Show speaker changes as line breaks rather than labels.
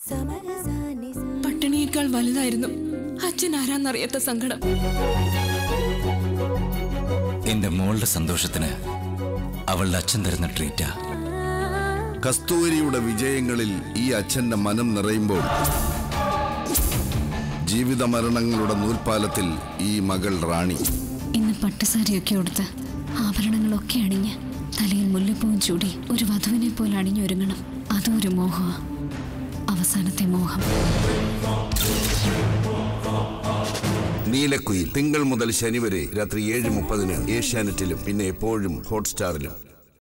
പട്ടിണിയേക്കാൾ വലുതായിരുന്നു അച്ഛൻ ആരാന്നറിയാത്ത സങ്കടം
എന്റെ മോളുടെ സന്തോഷത്തിന് അവളുടെ അച്ഛൻ തരുന്ന ട്രീറ്റാ
കസ്തൂരിയുടെ വിജയങ്ങളിൽ ഈ അച്ഛന്റെ മനം നിറയുമ്പോൾ ജീവിത മരണങ്ങളുടെ നൂൽപ്പാലത്തിൽ ഈ മകൾ റാണി
ഇന്ന് പട്ടുസാരിയൊക്കെ ഉടുത്ത് ആഭരണങ്ങളൊക്കെ അണിഞ്ഞ് തലയിൽ മുല്ലപ്പൂവും ചൂടി ഒരു വധുവിനെ പോലെ അണിഞ്ഞൊരുങ്ങണം അതും ഒരു മോഹമാ അവസാനത്തെ മോഹം
നീലക്കുയിൽ തിങ്കൾ മുതൽ ശനി വരെ രാത്രി ഏഴ് മുപ്പതിന് ഏഷ്യാനെറ്റിലും പിന്നെ എപ്പോഴും ഹോട്ട്സ്റ്റാറിലും